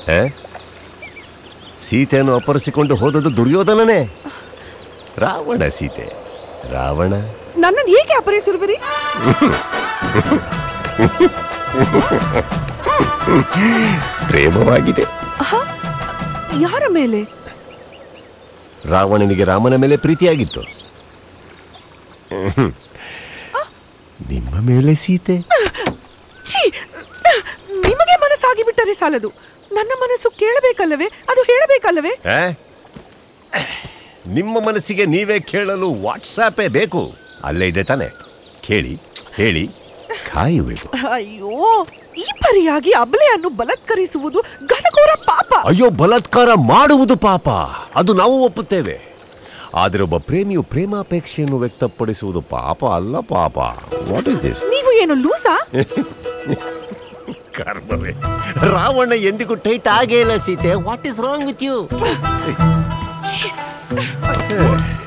ಹೇ? ಸೀತೆಯನ್ನು ಅಪಹರಿಸಿಕೊಂಡು ಹೋದದ್ದು ದುರ್ಯೋಧನನೇ ರಾವಣ ಸೀತೆ ರಾವಣ ನನ್ನನ್ನು ಹೇಗೆ ಅಪಹರಿಸಿರುವಿರಿ ಪ್ರೇಮವಾಗಿದೆ ಯಾರ ಮೇಲೆ ರಾವಣನಿಗೆ ರಾಮನ ಮೇಲೆ ಪ್ರೀತಿಯಾಗಿತ್ತು ಹ್ಮ್. ನಿಮ್ಮ ಮೇಲೆ ಸೀತೆ ಛೀ ನಿಮಗೆ ಮನಸ್ಸಾಗಿ ಬಿಟ್ಟರೆ ಸಾಲದು ನನ್ನ ಮನಸ್ಸು ಕೇಳಬೇಕಲ್ಲವೇ ಅದು ಹೇಳಬೇಕಲ್ಲವೇ ಆ? ನಿಮ್ಮ ಮನಸ್ಸಿಗೆ ನೀವೇ ಕೇಳಲು ವಾಟ್ಸಾಪೇ ಬೇಕು ಅಲ್ಲೇ ಇದೆ ತಾನೆ ಕೇಳಿ ಹೇಳಿ ಕಾಯುವೆವು ಅಯ್ಯೋ ಈ ಪರಿಯಾಗಿ ಅಬಲೆಯನ್ನು ಬಲತ್ಕರಿಸುವುದು ಘನಘೋರ ಪಾಪ ಅಯ್ಯೋ ಬಲಾತ್ಕಾರ ಮಾಡುವುದು ಪಾಪ ಅದು ನಾವು ಒಪ್ಪುತ್ತೇವೆ ಆದರೆ ಒಬ್ಬ ಪ್ರೇಮಿಯು ಪ್ರೇಮಾಪೇಕ್ಷೆಯನ್ನು ವ್ಯಕ್ತಪಡಿಸುವುದು ಪಾಪ ಅಲ್ಲ ಪಾಪ ವಾಟ್ ಇಸ್ ದಿಸ್ ನೀವು ಏನು ಲೂಸಾ ಕರ್ಮವೇ ರಾವಣ ಎಂದಿಗೂ ಟೈಟ್ ಆಗೇ ಇಲ್ಲ Sita what is wrong with you ಛೀ.